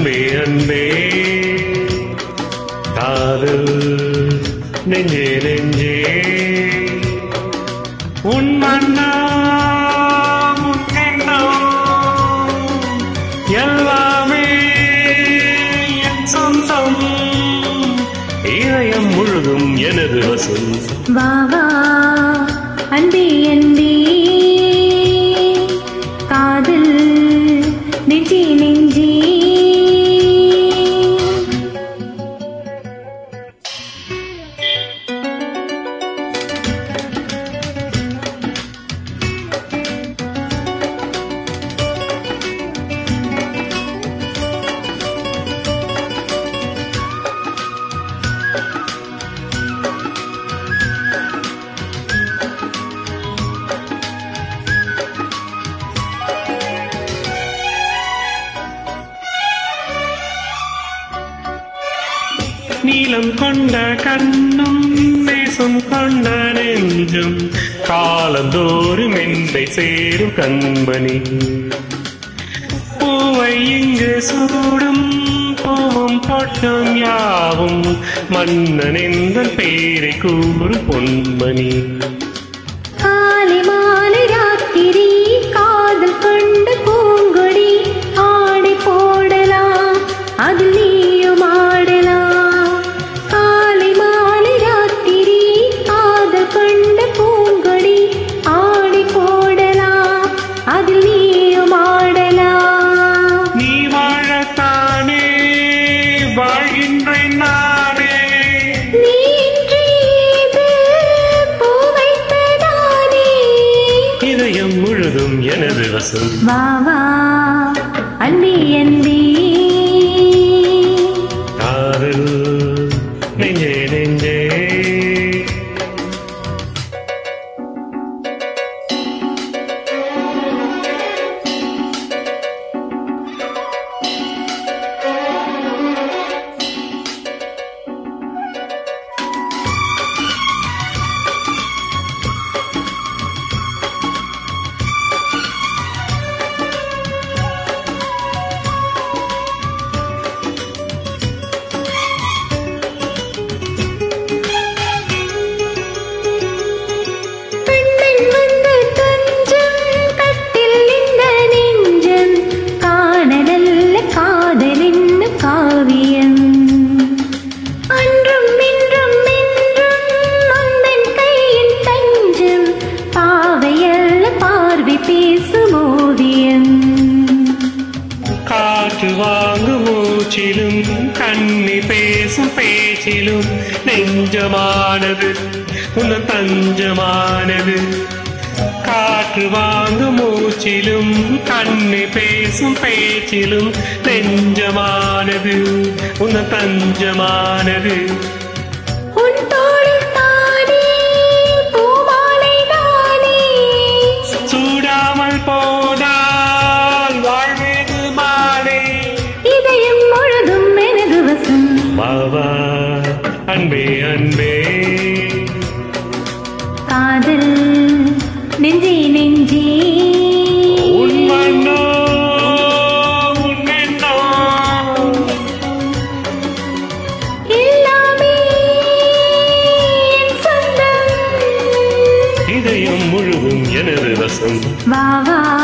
அன்பே அன்பே காதல் நெஞ்சே நெஞ்சே உன் மன்னா எல்லாமே என் சொந்தம் இதயம் முழுதும் எனது வசம் வா வா அன்பே அன்பே காதல் நெஞ்சே நெஞ்சே நீலம் கொண்ட கண்ணும் நேசம் கொண்ட நெஞ்சும் காலந்தோறும் எந்தை சேரும் கண்மணி பூவை இங்கு சூடும் பூவும் பொட்டும் யாவும் மன்னன் எந்த பேரை கூறும் பொன்மணி காலை மாலை ராத்திரி காதல் கொண்ட பூங்கொடி ஆடை போடலாம் அதில் நீயும் ஆடலாம் காலை மாலை ராத்திரி காதல் கொண்ட பூங்கொடி ஆடை போடலாம் அதில் நீயும் ஆடலாம் நீ வாழத்தானே வாழ்கின்றேன் நானே நீ இன்றி இது பூ வைத்ததானே இதயம் முழுதும் எனது வசம் வா வா அன்பே அன்பே காதல் நெஞ்சே நெஞ்சே பெண்ணன் வந்து தஞ்சம் கட்டில் இந்த நெஞ்சம் காண நல்ல காதல் என்ன காவியம் அன்றும் இன்றும் என்றும் உந்தன் கையின் தஞ்சம் பாவையல்ல பார்வை பேசும் ஓவியம் காற்று வாங்கும் மூச்சிலும் கண்ணி பேசும் பேச்சிலும் நெஞ்சமானது உன தஞ்சமானது காற்று வாங்கும் மூச்சிலும் கண்ணி பேசும் பேச்சிலும் நெஞ்சமானது உன தஞ்சமானது உன் தோளில் தானே பூமாலை தானே சூடாமல் போனால் வாழ்வேது மாலை இதயம் முழுதும் எனது வசம் மாவா அன்பே அன்பே காதல் நெஞ்சே நெஞ்சே உன் மன்னோ உன் எண்ணோ எல்லாமே என் சொந்தம் இதயம் முழுதும் எனது வசம் வா வா